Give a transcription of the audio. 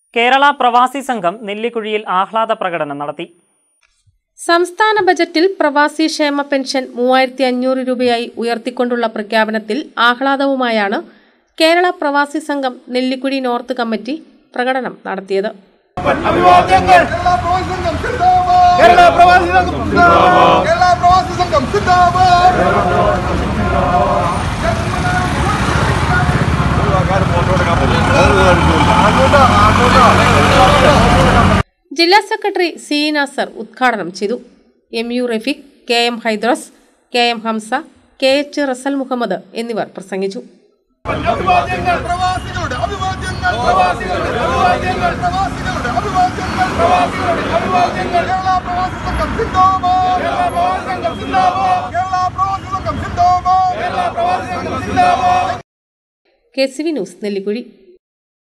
കേരള പ്രവാസി സംഘം നെല്ലിക്കുഴിയിൽ ആഹ്ലാദ പ്രകടനം നടത്തി സംസ്ഥാന ബജറ്റിൽ പ്രവാസി ക്ഷേമ പെൻഷൻ മൂവായിരത്തി അഞ്ഞൂറ് രൂപയായി ഉയർത്തിക്കൊണ്ടുള്ള പ്രഖ്യാപനത്തിൽ ആഹ്ലാദവുമായാണ് കേരള പ്രവാസി സംഘം നെല്ലിക്കുഴി നോർത്ത് കമ്മിറ്റി പ്രകടനം നടത്തിയത് അഭിവാദ്യങ്ങൾ കേരള പ്രവാസി സംഘം സിന്ദാബാദ് കേരള പ്രവാസി സംഘം സിന്ദാബാദ് ജില്ലാ സെക്രട്ടറി സി നാസർ ഉദ്ഘാടനം ചെയ്തു M U Rafeeq K M Haidros K M Hamsa K H Rasal Muhammad എന്നിവർ പ്രസംഗിച്ചു അഭിവാദ്യങ്ങൾ പ്രവാസികളുടെ അഭിവാദ്യങ്ങൾ പ്രവാസികളുടെ അഭിവാദ്യങ്ങൾ പ്രവാസികളുടെ അഭിവാദ്യങ്ങൾ പ്രവാസികളുടെ അഭിവാദ്യങ്ങൾ കേരള പ്രവാസി സംഘം സിന്ദാബാദ് കേരള പ്രവാസി സംഘം സിന്ദാബാദ് കേരള പ്രവാസി സംഘം സിന്ദാബാദ് കേരള പ്രവാസി സംഘം സിന്ദാബാദ് K C V news Nellikuzhi